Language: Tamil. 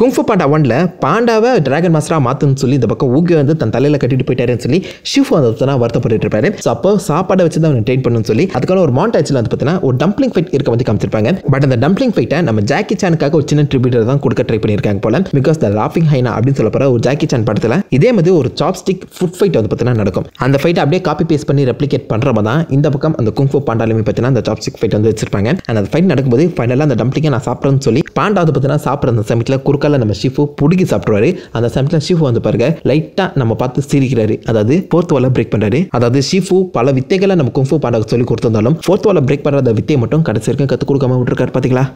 குங்ஃபு பாண்டா ஒன்ல பாண்டாவை டிராகன் மாஸ்டரா மாத்துன்னு சொல்லி இந்த பக்கம் ஊகே வந்து தன் தலையில கட்டிட்டு போயிட்டாருன்னு சொல்லி ஷிஃபு வந்து பார்த்தீங்கன்னா வருத்தப்பட்டு இருப்பாரு ஸோ அப்போ சாப்பாடை வச்சு தான் ட்ரெயின் பண்ணணும்னு சொல்லி அதுக்கான ஒரு மாண்டாச்சில் வந்து பார்த்தீங்கன்னா ஒரு டம்ப்ளிங் ஃபைட் இருக்க வந்து காமிச்சிருப்பாங்க பட் அந்த டம்ப்ளிங் ஃபைட்டை நம்ம ஜாக்கி சானுக்காக ஒரு சின்ன ட்ரிபியூட்டர் தான் கொடுக்க ட்ரை பண்ணியிருக்காங்க போல பிகாஸ் த லாஃபிங் ஹைனா அப்படின்னு சொல்ல போற ஒரு ஜாக்கி சான் படத்தில் இதே மாதிரி ஒரு சாப்ஸ்டிக் ஃபுட் ஃபைட் வந்து பார்த்தீங்கன்னா நடக்கும் அந்த ஃபைட்டை அப்படியே காப்பி பேஸ்ட் பண்ணி ரெப்ளிகேட் பண்ணுறப்ப தான் இந்த பக்கம் அந்த குங்ஃபு பாண்டாலுமே பார்த்தீங்கன்னா அந்த சாப்ஸ்டிக் ஃபைட் வந்து வச்சிருப்பாங்க and அந்த ஃபைட் நடக்கும்போது ஃபைனலாக அந்த டம்ப்ளிங்கை நான் சாப்பிட்றேன்னு சொல்லி பாண்டா வந்து பார்த்தீங்கன்னா சாப்பிட்ற அந்த சமயத்தில் குறுக்கால நம்ம ஷிஃபு புடுங்கி சாப்பிட்ருவாரு அந்த சமயத்தில் ஷிஃபு வந்து பாருங்க லைட்டாக நம்ம பார்த்து சிரிக்கிறாரு அதாவது ஃபோர்த் வாலை பிரேக் பண்ணுறாரு அதாவது ஷிஃபு பல வித்தைகளை நம்ம குங்ஃபு பாண்டாவுக்கு சொல்லி கொடுத்திருந்தாலும் ஃபோர்த் வாலை பிரேக் பண்ணுற அந்த வித்தையை மட்டும் கடைசி வரைக்கும் கற்றுக் கொடுக்காம விட்டுருக்காரு பார்த்தீங்களா